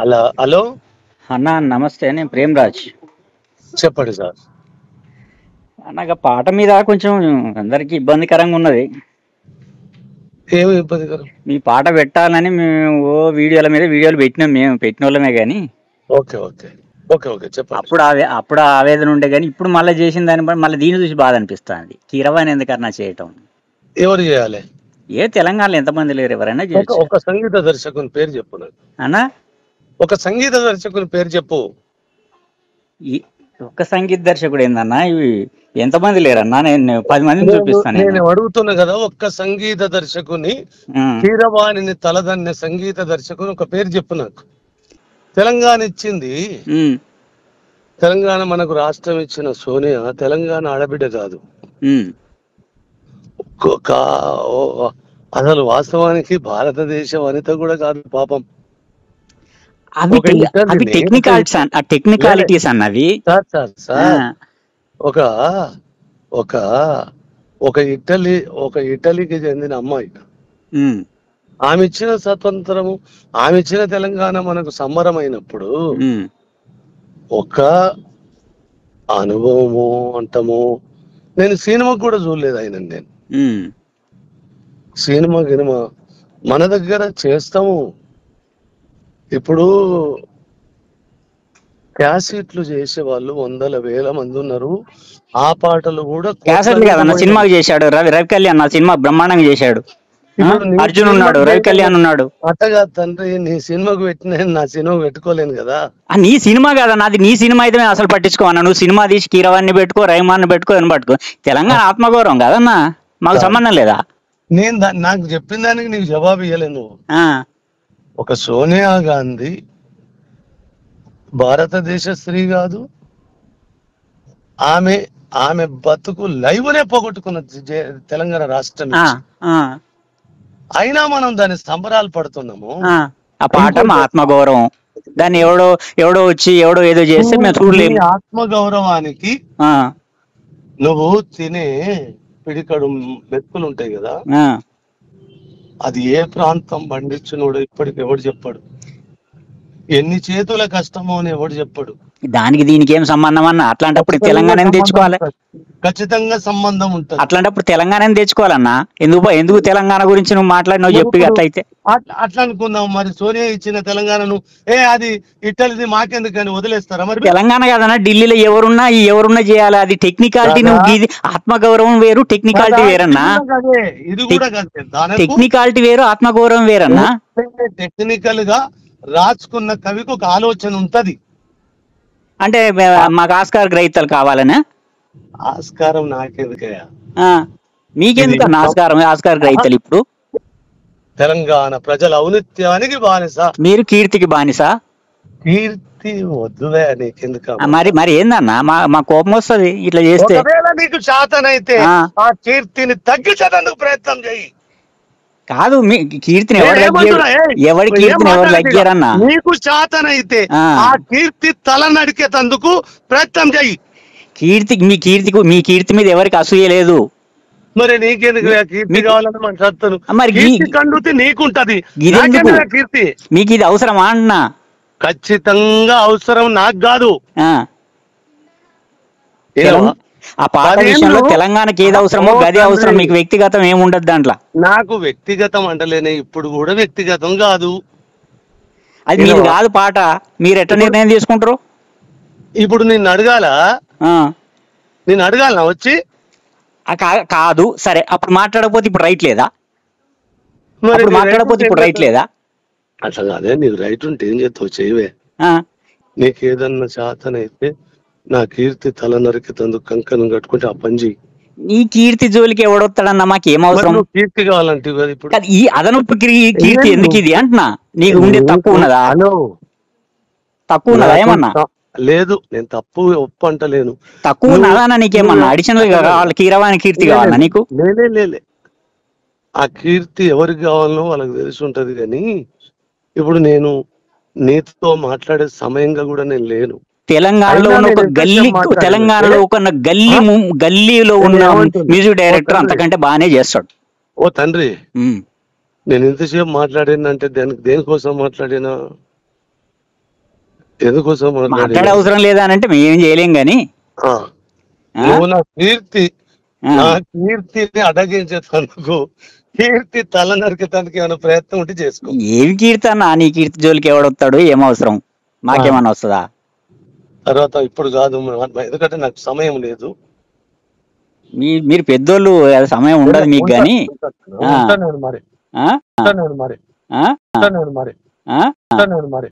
అలా హలో అన్న నమస్తే నేను ప్రేమ్రాజ్ చెప్పండి సార్ నాకు పాట మీద కొంచెం అందరికి ఇబ్బందికరంగా ఉన్నది ఏమి ఇబ్బందికరం మీ పాట పెట్టాలని మేము ఓ వీడియోల మీద వీడియోలు పెట్టినాం మేము పెట్టిన వాళ్ళమే కానీ ఓకే ఓకే ఓకే ఓకే చెప్పండి అప్పుడు ఆవే అప్పుడు ఆ ఆవేదన ఉండే కానీ ఇప్పుడు మళ్ళీ చేసిన దాన్ని బట్టి మళ్ళీ దీన్ని చూసి బాధ అనిపిస్తుంది కీరవాణి ఎందుకన్నా చేయటం ఎవరు చేయాలి ఏ తెలంగాణలో ఎంతమంది లేరు ఎవరైనా ఒక చేయొచ్చు ఒక సంగీత దర్శకుని పేరు చెప్పు నాకు అన్నా ఒక సంగీత దర్శకుని పేరు చెప్పు ఈ ఒక్క సంగీత దర్శకుడు ఏందన్నా ఇవి ఎంతమంది లేరన్నా నేను పది మందిని చూపిస్తాను నేను నేను. అడుగుతున్నా కదా ఒక్క సంగీత దర్శకుని ఉం. కీరవాణిని తలదన్నే సంగీత దర్శకుని ఒక పేరు చెప్పు నాకు తెలంగాణ ఇచ్చింది ఉం. తెలంగాణ మనకు రాష్ట్రం ఇచ్చిన సోనియా తెలంగాణ ఆడబిడ్డ కాదు ఉం. ఒక ఓ- అసలు వాస్తవానికి భారతదేశ వనిత కూడా కాదు పాపం అవి ఒక టె- ఇతరుని అవి టెక్నికాలిటీస్ అన్న టెక్నికాలిటీస్ అన్నవి సార్ సార్ ఆ, సార్ ఒక ఒక ఒక ఇటలీ ఒక ఇటలీకి చెందిన అమ్మాయి ఉం. ఆమె ఇచ్చిన స్వతంత్రము ఆమె ఇచ్చిన తెలంగాణ మనకు సంబరమైనప్పుడు ఉం. ఒక అనుభవము అంటము నేను సినిమా కూడా చూడలేదు ఆయన నేను ఉం. సినిమా గినిమా మన దగ్గర చేస్తాము ఇప్పుడు క్యాసెట్లు చేసే వాళ్ళు వందల వేల మంది ఉన్నారు ఆ పాటలు కూడా క్యాసెట్లు కదన్న సినిమాకి చేశాడు రవి రవి కళ్యాణ్ నా సినిమా బ్రహ్మాండంగా చేశాడు ఆ? ఇప్పుడు నీ అర్జున్ ఉన్నాడు సినిమాకి రవి కళ్యాణ్ ఉన్నాడు అట్టగా తండ్రి నీ సినిమాకు పెట్టిన నా సినిమాకు పెట్టుకోలేను కదా ఆ, నీ సినిమా కదా నాది నీ సినిమా అయితే మేము అసలు పట్టించుకోవన్నా నువ్వు సినిమా తీసి కీరవాన్ని పెట్టుకో రైమాన్ని పెట్టుకో అని పట్టుకో తెలంగాణ ఆత్మగౌరవం కదన్నా మాకు సంబంధం లేదా నేను దా- నాకు చెప్పిన దానికి నీకు జవాబు ఇవ్వలేను నువ్వు ఆ, ఒక సోనియా గాంధీ భారతదేశ స్త్రీ కాదు ఆమె ఆమె బతుకు లైవ్నే పోగొట్టుకున్న జే- తెలంగాణ రాష్ట్రం ఆ, ఇచ్చి. ఆ, అయినా మనం దాని సంబరాలు పడుతున్నాము ఆ. ఆ పాట మా ఆత్మగౌరవం దాన్ని ఎవడో ఎవడో వచ్చి ఎవడో ఏదో చేస్తే మేము చూడలేము నీ ఆత్మగౌరవానికి ఆ, నువ్వు తినే పిడికడు మెతుకులు ఉంటాయి కదా ఆ. అది ఏ ప్రాంతం పండించినోడు ఇప్పటికి ఎవడు చెప్పాడు ఎన్ని చేతుల కష్టమో అని ఎవడు చెప్పాడు దానికి దీనికి ఏం సంబంధం అన్న అట్లాంటప్పుడు తెలంగాణ తెచ్చుకోవాలి ఖచ్చితంగా సంబంధం ఉంటుంది అట్లాంటప్పుడు తెలంగాణ తెచ్చుకోవాలన్నా ఎందుకు ఎందుకు తెలంగాణ గురించి నువ్వు మాట్లాడినావు చెప్పి అట్లయితే అట్లా అట్లా అనుకుందాం మరి సోనియా ఇచ్చిన తెలంగాణను ఏ అది ఇట్టలిది మాకెందుకని వదిలేస్తారా మరి తెలంగాణ కాదన్నా ఢిల్లీలో ఎవరున్నా ఈ ఎవరున్నా చేయాలి అది టెక్నికాలిటీ నువ్వు ఇది ఆత్మగౌరవం వేరు టెక్నికాలిటీ వేరన్నా ఇది కూడా కదే, ఇది కూడా కదే దానికి టెక్నికాలిటీ వేరు ఆత్మగౌరవం వేరన్నా టెక్నికల్ గా రాసుకున్న కవికి ఒక ఆలోచన ఉంటది అంటే మే- మాకు ఆస్కార్ గ్రహీతలు కావాలనా ఆస్కారం నాకెందుకయ్యా ఆ, మీకెందుకు అన్న ఆస్కారం ఆస్కార్ గ్రహీతలు ఇప్పుడు తెలంగాణ ప్రజల ఔనిత్యానికి బానిస మీరు కీర్తికి బానిసా కీర్తి వద్దువే నీకెందుకు ఆ, మరి మరి ఏందన్నా మా మా కోపం వస్తుంది ఇట్లా చేస్తే ఒకవేళ నీకు శాతనైతే ఆ. ఆ కీర్తిని తగ్గించడానికి ప్రయత్నం చేయి కాదు మీ కీర్తిని ఎవరు లగ్గారు ఏమంటున్నా? ఏయ్, ఎవరి ఏం కీర్తిని ఎవరు మాట్లాడకు ఇక. లగ్గారన్నా నీకు శాతనైతే ఆ. ఆ కీర్తి తల నడికేటందుకు ప్రయత్నం చేయి కీర్తి మీ కీర్తికు మీ కీర్తి మీద ఎవరికి అసూయ లేదు మరి నీకెందుకు ఆ కీర్తి మీకు- కావాలని మన సత్తను మరి ఈ- కీర్తి కండుతి నీకుంటది ఇదెందుకు? నాకెందుకు ఆ కీర్తి మీకు ఇది అవసరమా అన్నా ఖచ్చితంగా అవసరం నాకు కాదు ఆ. ఏమో? తెలం- ఆ పాట అదేందో- విషయంలో తెలంగాణకి ఏది అవసరమో ఓ గది అవసరం తండ్రి. మీకు వ్యక్తిగతం ఏమి ఉండదు దాంట్లో నాకు వ్యక్తిగతం అంటలేనే ఇప్పుడు కూడా వ్యక్తిగతం కాదు అది మీది ఏదో- కాదు పాట మీరు ఎట్లా నిర్ణయం తీసుకుంటారు ఇప్పుడు నిన్ను అడగాల ఆ. నేను అడగాలనా వచ్చి ఆ కా- కాదు సరే అప్పుడు మాట్లాడకపోతే ఇప్పుడు రైట్ లేదా మరి అప్పుడు నీ మాట్లాడకపోతే right ఇప్పుడు ఉంటే రైట్ లేదా అట్లా కాదే నీకు రైట్ ఉంటే ఏం చేస్తావు చేయవే ఆ. నీకు ఏదన్నా శాతనైతే నా కీర్తి తల నరికితందుకు కంకణం కట్టుకుంటే ఆ పని చెయ్యి నీ కీర్తి జోలికి ఎవడొస్తాడన్నా మాకు ఏం మరి అవసరం నువ్వు కీర్తి కావాలంటే కదా ఇప్పుడు కాదు, ఈ అదనపు కీ- కీర్తి ఎందుకు ఇది అంటున్నా నీకు ఉండే తక్కువ ఉన్నదా హలో తక్కువ ఉన్నదా నాకు ఏమన్నా త- లేదు నేను తప్పు ఒప్పు అంటలేను తక్కువ ఉన్నదా అన్న నీకేమన్నా నువ్వు- అడిషనల్ గా కావాలి కీరవాణి కీర్తి కావాలా నీకు లేలే లేలే ఆ కీర్తి ఎవరికి కావాలనో వాళ్ళకి తెలిసి ఉంటది కానీ ఇప్పుడు నేను నీతో మాట్లాడే సమయంగా కూడా నేను లేను తెలంగాణలో అయినా ఉన్న ఒక నేను ఎంత గల్లీ మాట్లాడాను? తెలంగాణలో ఒక గల్లీ ము- గల్లీలో ఉన్న నేను ఏమంటున్నా? మ్యూజిక్ డైరెక్టర్ ఓ తండ్రి. అంతకంటే బాగానే చేస్తాడు ఓ తండ్రి ఉమ్. నేను ఎంతసేపు మాట్లాడినంటే దానికి దేనికోసం మాట్లాడినా ఎందుకోసం మాట్లాడే మాట్లాడి అవసరం లేదా అని అంటే మేమేం చేయలేం గాని ఆ, ఆ? నువ్వు నా కీర్తి ఆ. నా కీర్తిని అడగించేందుకు కీర్తి తల నరికేదానికి ఏమైనా ప్రయత్నం ఉంటే చేసుకో ఏమి కీర్తన నీ కీర్తి జోలికి ఎవడొస్తాడు ఏం అవసరం మాకేమన్నా వస్తుందా తర్వాత ఇప్పుడు కాదు మ- ఎందుకంటే నాకు సమయం లేదు మీ మీరు పెద్దోళ్ళు అది సమయం ఉండదు మీకు కానీ ఉంటాను నేను మరి ఆ? ఉంటాను నేను మరి ఆ? ఉంటాను నేను మరి ఆ? ఉంటాను నేను మరి